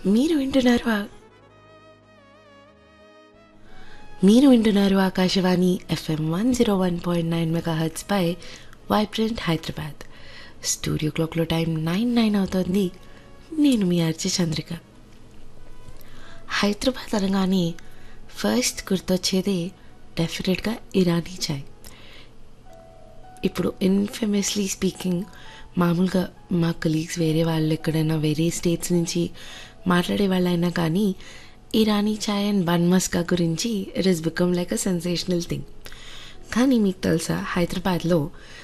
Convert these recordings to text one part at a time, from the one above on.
మీరు వింటున్నారు ఆ- మీరు వింటున్నారు Akashvani FM one zero one point nine mega heads పై వైబ్రెంట్ హైదరాబాద్ స్టూడియో క్లాక్లో టైం నైన్ నైన్ అవుతుంది నేను మీ ఆర్చి చంద్రిక హైదరాబాద్ అనగానే ఫస్ట్ గుర్తొచ్చేది డెఫినెట్గా ఇరానీ చాయ్ ఇప్పుడు ఇన్ఫేమస్లీ స్పీకింగ్ మామూలుగా మా కలీగ్స్ వేరే వాళ్ళు ఎక్కడైనా వేరే స్టేట్స్ నుంచి మాట్లాడే వాళ్ళైనా కానీ ఇరానీ చాయ్ అండ్ బన్ మస్కా గురించి it is become like a sensational thing కానీ మీకు తెలుసా హైదరాబాద్లో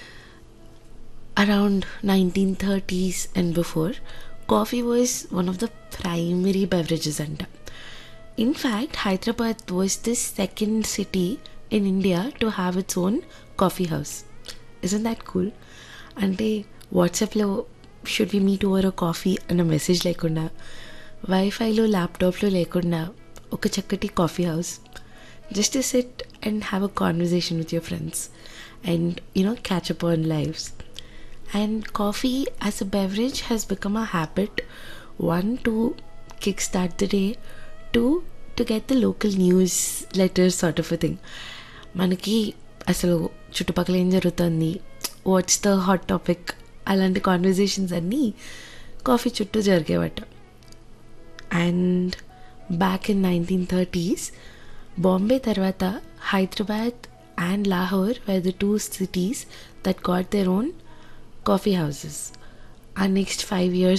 around nineteen thirties and before coffee was one of the primary beverages అంట in fact Hyderabad was the second city in India to have its own coffee house isn't that cool అంటే వాట్సాప్లో should we meet over coffee అన్న message లేకుండా వైఫైలో ల్యాప్టాప్లో లేకుండా ఒక చక్కటి coffee house just SIT and have a conversation with your friends and you know catch up on lives and coffee as a beverage has become a habit one to kickstart the day two to get the local news letters sort of a thing మనకి అసలు చుట్టుపక్కల ఏం జరుగుతుంది what's the hot topic అలాంటి conversations అన్నీ coffee చుట్టూ జరిగేవట and back in nineteen thirties Bombay తర్వాత Hyderabad and Lahore were the two cities that got their own coffee houses. Our next five years